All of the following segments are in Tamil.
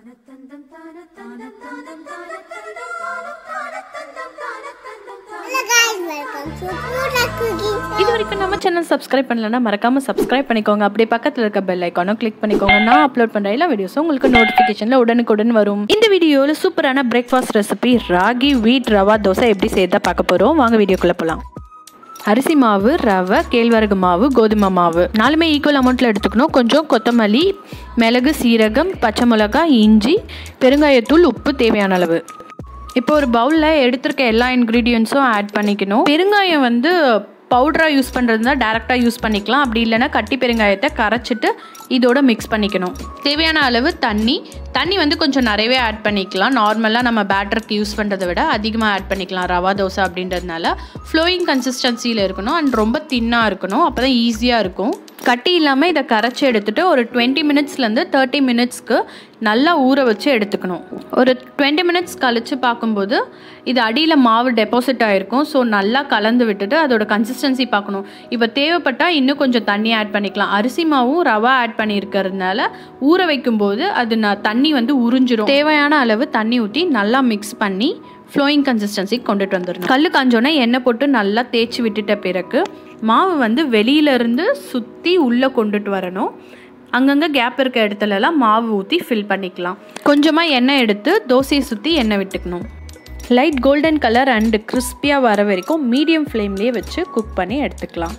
Hello guys, welcome to Pura Cooking. இது வரைக்கும் நம்ம சேனல் சப்ஸ்கிரைப் பண்ணலன்னா மறக்காம சப்ஸ்கிரைப் பண்ணிக்கோங்க அப்படியே பக்கத்தில் இருக்க பெல் ஐக்கானும் கிளிக் பண்ணிக்கோங்க நான் அப்லோட் பண்ணுற எல்லா வீடியோஸும் உங்களுக்கு நோட்டிஃபிகேஷனில் உடனுக்குடன் வரும் இந்த வீடியோவில் சூப்பரான பிரேக்ஃபாஸ்ட் ரெசிபி ராகி வீட் ரவா தோசை எப்படி செய்யறதா பார்க்க போகிறோம் வாங்க வீடியோக்குள்ளே போகலாம் அரிசி மாவு ரவை கேழ்வரகு மாவு கோதுமை மாவு நாலுமே ஈக்குவல் அமௌண்ட்டில் எடுத்துக்கணும் கொஞ்சம் கொத்தமல்லி மிளகு சீரகம் பச்சை மிளகாய் இஞ்சி பெருங்காயத்தூள் உப்பு தேவையான அளவு இப்போ ஒரு பவுலில் எடுத்திருக்க எல்லா இன்க்ரீடியன்ஸும் ஆட் பண்ணிக்கணும் பெருங்காயம் வந்து பவுடராக யூஸ் பண்ணுறதுனா டேரெக்டாக யூஸ் பண்ணிக்கலாம் அப்படி இல்லைன்னா கட்டி பெருங்காயத்தை கரைச்சிட்டு இதோட மிக்ஸ் பண்ணிக்கணும் தேவையான அளவு தண்ணி தண்ணி வந்து கொஞ்சம் நிறையவே ஆட் பண்ணிக்கலாம் நார்மலாக நம்ம பேட்டருக்கு யூஸ் பண்ணுறதை விட அதிகமாக ஆட் பண்ணிக்கலாம் ரவா தோசை அப்படின்றதுனால ஃப்ளோயிங் கன்சிஸ்டன்சியில் இருக்கணும் அண்ட் ரொம்ப தின்னாக இருக்கணும் அப்போ தான் ஈஸியாக இருக்கும் கட்டி இல்லாமல் இதை கரைச்சி எடுத்துகிட்டு ஒரு டுவெண்ட்டி மினிட்ஸ்லேருந்து தேர்ட்டி மினிட்ஸ்க்கு நல்லா ஊற வச்சு எடுத்துக்கணும் ஒரு டுவெண்ட்டி மினிட்ஸ் கழித்து பார்க்கும்போது இது அடியில் மாவு டெபாசிட் ஆகிருக்கும் ஸோ நல்லா கலந்து விட்டுட்டு அதோட கன்சிஸ்டன்சி பார்க்கணும் இப்போ தேவைப்பட்டால் இன்னும் கொஞ்சம் தண்ணி ஆட் பண்ணிக்கலாம் அரிசி மாவும் ரவா ஆட் பண்ணியிருக்கிறதுனால ஊற வைக்கும்போது அது நான் தண்ணி வந்து உறிஞ்சிரும் தேவையான அளவு தண்ணி ஊற்றி நல்லா மிக்ஸ் பண்ணி ஃப்ளோயிங் கன்சிஸ்டன்சி கொண்டுட்டு வந்துடணும் கல் காஞ்சோன்னே எண்ணெய் போட்டு நல்லா தேய்ச்சி விட்டுட்ட பிறகு மாவு வந்து வெளியிலேருந்து சுற்றி உள்ளே கொண்டுட்டு வரணும் அங்கங்கே கேப் இருக்க இடத்துலலாம் மாவு ஊற்றி ஃபில் பண்ணிக்கலாம் கொஞ்சமாக எண்ணெய் எடுத்து தோசையை சுற்றி எண்ணெய் விட்டுக்கணும் லைட் கோல்டன் கலர் அண்டு கிறிஸ்பியாக வர வரைக்கும் மீடியம் ஃப்ளேம்லேயே வச்சு குக் பண்ணி எடுத்துக்கலாம்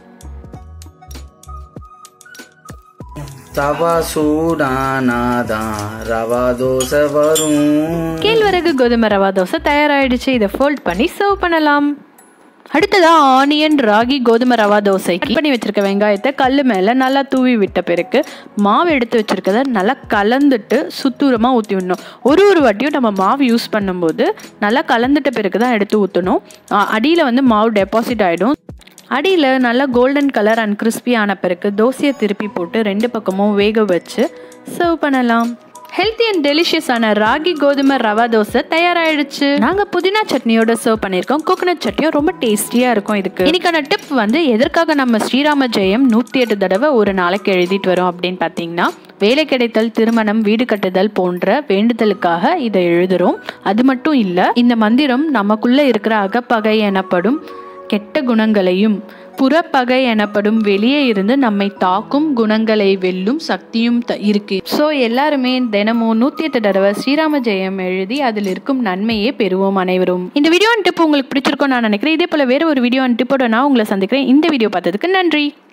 தவா சூடானாதான் ரவா தோசை வரும் கேழ்வரகு கோதுமை ரவா தோசை தயாராகிடுச்சு இதை ஃபோல்ட் பண்ணி சர்வ் பண்ணலாம் அடுத்ததா ஆனியன் ராகி கோதுமை ரவா தோசை கட் பண்ணி வச்சிருக்க வெங்காயத்தை கல் மேலே நல்லா தூவி விட்ட பிறகு மாவு எடுத்து வச்சிருக்கத நல்லா கலந்துட்டு சுத்தூரமாக ஊற்றி விடணும் ஒரு ஒரு வாட்டியும் நம்ம மாவு யூஸ் பண்ணும்போது நல்லா கலந்துட்ட பிறகு தான் எடுத்து ஊற்றணும் அடியில் வந்து மாவு டெபாசிட் ஆகிடும் அடியில் நல்லா கோல்டன் கலர் அண்ட் கிறிஸ்பி ஆன பிறகு தோசையை திருப்பி போட்டு ரெண்டு பக்கமும் வேக வச்சு சர்வ் பண்ணலாம் ஹெல்த்தி அண்ட் டெலிஷியஸான ராகி கோதுமை ரவா தோசை தயாராகிடுச்சு நாங்கள் புதினா சட்னியோட சர்வ் பண்ணியிருக்கோம் கோகனட் சட்னியும் ரொம்ப டேஸ்டியாக இருக்கும் இதுக்கு இன்னைக்கான டிப் வந்து எதற்காக நம்ம ஸ்ரீராம ஜெயம் நூற்றி எட்டு தடவை ஒரு நாளைக்கு எழுதிட்டு வரோம் அப்படின்னு பார்த்தீங்கன்னா வேலை கிடைத்தல் திருமணம் வீடு கட்டுதல் போன்ற வேண்டுதலுக்காக இதை எழுதுறோம் அது மட்டும் இல்லை இந்த மந்திரம் நமக்குள்ள இருக்கிற அகப்பகை எனப்படும் கெட்ட குணங்களையும் புறப்பகை எனப்படும் வெளியே இருந்து நம்மை தாக்கும் குணங்களை வெல்லும் சக்தியும் த- இருக்கு ஸோ எல்லாருமே தினமும் நூத்தி எட்டு தடவை ஸ்ரீராம ஜெயம் எழுதி அதில் இருக்கும் நன்மையே பெறுவோம் அனைவரும் இந்த வீடியோ டிப் உங்களுக்கு பிடிச்சிருக்கும் நான் நினைக்கிறேன் இதே போல வேற ஒரு வீடியோ டிப்போட நான் உங்களை சந்திக்கிறேன் இந்த வீடியோ பார்த்ததுக்கு நன்றி